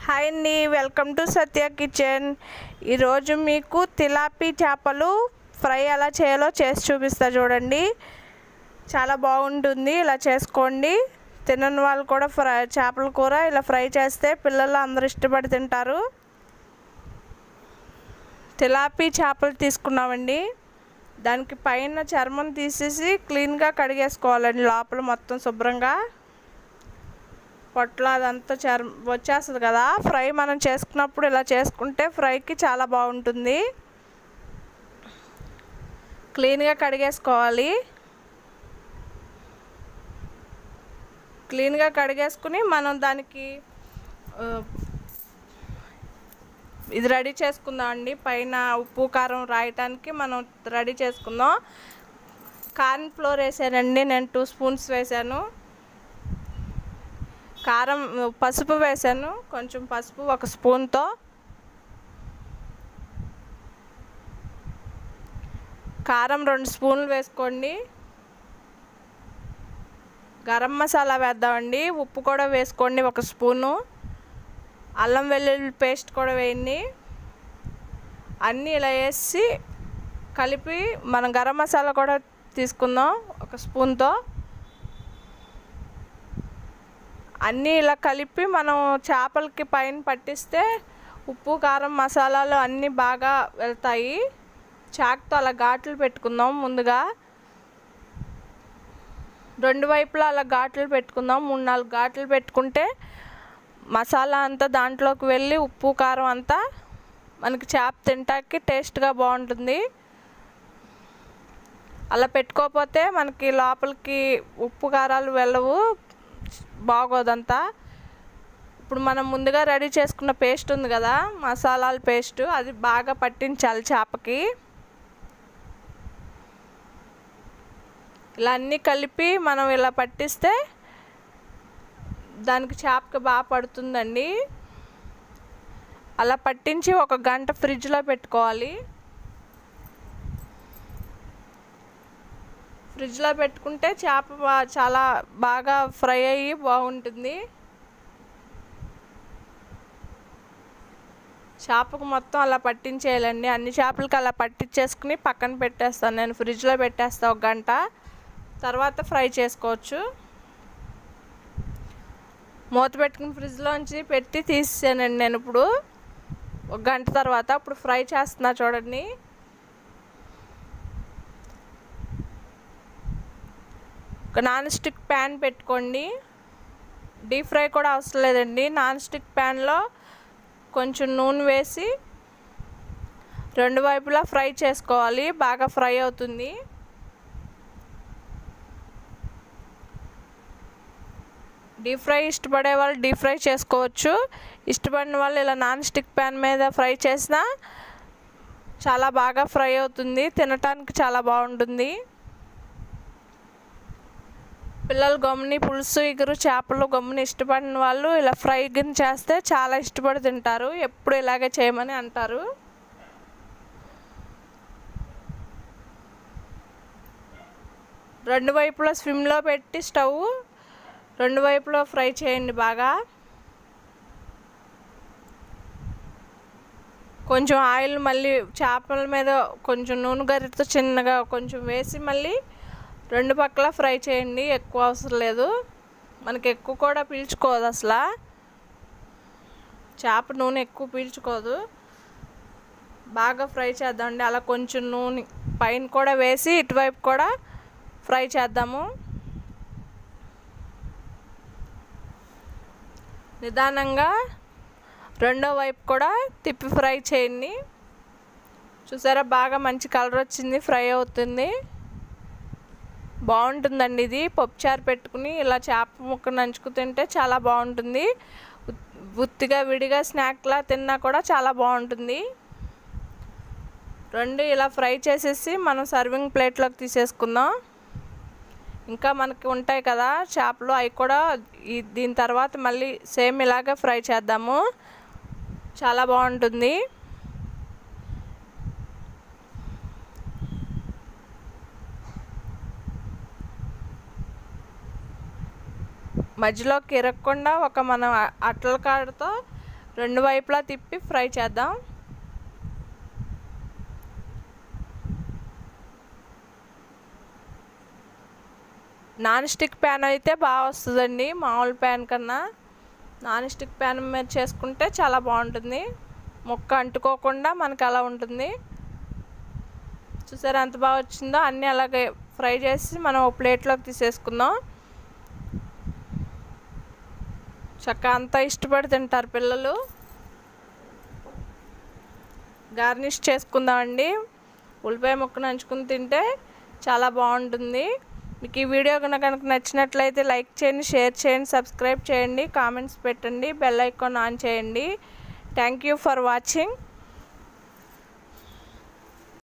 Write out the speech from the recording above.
hi అండి welcome to Satya kitchen ఈరోజు మీకు తిలాపీ చేపలు ఫ్రై ఎలా చేయాలో చేసి చూపిస్తా చూడండి చాలా బాగుంటుంది ఇలా చేసుకోండి తినని వాళ్ళు కూడా ఫ్రై చేపల కూర ఇలా ఫ్రై చేస్తే పిల్లలు అందరూ ఇష్టపడి తింటారు తిలాపీ చేపలు తీసుకున్నామండి దానికి పైన చర్మం తీసేసి క్లీన్గా కడిగేసుకోవాలండి లోపల మొత్తం శుభ్రంగా పొట్ల అదంతా చర్మ వచ్చేస్తుంది కదా ఫ్రై మనం చేసుకున్నప్పుడు ఇలా చేసుకుంటే ఫ్రైకి చాలా బాగుంటుంది క్లీన్గా కడిగేసుకోవాలి క్లీన్గా కడిగేసుకుని మనం దానికి ఆ, ఇది రెడీ చేసుకుందాం అండి పైన ఉప్పు కారం రాయటానికి మనం రెడీ చేసుకుందాం కార్న్ ఫ్లోర్ వేసానండి నేను టూ స్పూన్స్ వేసాను కారం పసుపు వేసాను కొంచెం పసుపు ఒక స్పూన్తో కారం రెండు స్పూన్లు వేసుకోండి గరం మసాలా వేద్దామండి ఉప్పు కూడా వేసుకోండి ఒక స్పూను అల్లం వెల్లుల్లి పేస్ట్ కూడా వేయండి అన్నీ ఇలా వేసి కలిపి మనం గరం మసాలా కూడా తీసుకుందాం ఒక స్పూన్తో అన్నీ ఇలా కలిపి మనం చేపలకి పైన పట్టిస్తే ఉప్పు కారం మసాలాలు అన్నీ బాగా వెళ్తాయి చాక్తో అలా ఘాట్లు పెట్టుకుందాం ముందుగా రెండు వైపులా అలా ఘాట్లు పెట్టుకుందాం మూడు నాలుగు ఘాట్లు పెట్టుకుంటే మసాలా అంతా దాంట్లోకి వెళ్ళి ఉప్పు కారం అంతా మనకి చేప తింటాకి టేస్ట్గా బాగుంటుంది అలా పెట్టుకోకపోతే మనకి లోపలికి ఉప్పు కారాలు వెళ్ళవు బాగోదంతా ఇప్పుడు మనం ముందుగా రెడీ చేసుకున్న పేస్ట్ ఉంది కదా మసాలాల పేస్ట్ అది బాగా పట్టించాలి చేపకి ఇలా అన్నీ కలిపి మనం ఇలా పట్టిస్తే దానికి చేపకి బాగా పడుతుందండి అలా పట్టించి ఒక గంట ఫ్రిడ్జ్లో పెట్టుకోవాలి ఫ్రిడ్జ్లో పెట్టుకుంటే చేప బా- చాలా బాగా ఫ్రై అయ్యి బాగుంటుంది చేపకు మొత్తం అలా పట్టించేయాలండి అన్ని చేపలకి అలా పట్టించేసుకుని పక్కన పెట్టేస్తాను నేను ఫ్రిడ్జ్లో పెట్టేస్తాను ఒక గంట తర్వాత ఫ్రై చేసుకోవచ్చు మూత పెట్టుకుని ఫ్రిడ్జ్లోంచి పెట్టి తీసానండి నేను ఇప్పుడు ఒక గంట తర్వాత ఇప్పుడు ఫ్రై చేస్తున్నా చూడండి ఒక నాన్ స్టిక్ ప్యాన్ పెట్టుకోండి డీప్ ఫ్రై కూడా అవసరం లేదండి నాన్ స్టిక్ ప్యాన్లో కొంచెం నూనె వేసి రెండు వైపులా ఫ్రై చేసుకోవాలి బాగా ఫ్రై అవుతుంది డీప్ ఫ్రై ఇష్టపడే వాళ్ళు డీప్ ఫ్రై చేసుకోవచ్చు ఇష్టపడిన వాళ్ళు ఇలా నాన్ స్టిక్ ప్యాన్ మీద ఫ్రై చేసినా చాలా బాగా ఫ్రై అవుతుంది తినటానికి చాలా బాగుంటుంది పిల్లలు గమ్ముని పులుసు ఇగురు చేపలు గమ్ముని ఇష్టపడిన వాళ్ళు ఇలా ఫ్రై గిన్ చేస్తే చాలా ఇష్టపడి తింటారు ఎప్పుడు ఇలాగే చేయమని అంటారు రెండు వైపులా స్విమ్లో పెట్టి స్టవ్ రెండు వైపులో ఫ్రై చేయండి బాగా కొంచెం ఆయిల్ మళ్ళీ చేపల మీద కొంచెం నూనె గరిటతో చిన్నగా కొంచెం వేసి మళ్ళీ రెండు పక్కల ఫ్రై చేయండి ఎక్కువ అవసరం లేదు మనకి ఎక్కువ కూడా పీల్చుకోదు అసలు చేప నూనె ఎక్కువ పీల్చుకోదు బాగా ఫ్రై చేద్దామండి అలా కొంచెం నూనె పైన కూడా వేసి ఇటువైపు కూడా ఫ్రై చేద్దాము నిదానంగా రెండో వైపు కూడా తిప్పి ఫ్రై చేయండి చూసారా బాగా మంచి కలర్ వచ్చింది ఫ్రై అవుతుంది బాగుంటుందండి ఇది పప్పుచారు పెట్టుకుని ఇలా చేప ముక్క నంచుకు తింటే చాలా బాగుంటుంది ఉత్- ఉత్తిగా విడిగా స్నాక్లా తిన్నా కూడా చాలా బాగుంటుంది రెండు ఇలా ఫ్రై చేసేసి మనం సర్వింగ్ ప్లేట్లోకి తీసేసుకుందాం ఇంకా మనకి ఉంటాయి కదా చేపలు అవి కూడా ఈ దీని తర్వాత మళ్ళీ సేమ్ ఇలాగే ఫ్రై చేద్దాము చాలా బాగుంటుంది మధ్యలోకి ఇరగకుండా ఒక మనం అ- అట్ల కాడతో రెండు వైపులా తిప్పి ఫ్రై చేద్దాం నాన్ స్టిక్ ప్యాన్ అయితే బాగా వస్తుందండి మామూలు ప్యాన్ కన్నా నాన్ స్టిక్ ప్యాన్ మీద చేసుకుంటే చాలా బాగుంటుంది ముక్క అంటుకోకుండా మనకి అలా ఉంటుంది చూసారా ఎంత బాగా వచ్చిందో అన్నీ అలాగే ఫ్రై చేసి మనం ఒక ప్లేట్లోకి తీసేసుకుందాం చక్క అంతా ఇష్టపడి తింటారు పిల్లలు గార్నిష్ చేసుకుందామండి ఉల్లిపాయ ముక్క నంచుకుని తింటే చాలా బాగుంటుంది మీకు ఈ వీడియో కనుక కనుక నచ్చినట్లయితే లైక్ చేయండి షేర్ చేయండి సబ్స్క్రైబ్ చేయండి కామెంట్స్ పెట్టండి బెల్ ఐకాన్ ఆన్ చేయండి థ్యాంక్ యూ ఫర్ వాచింగ్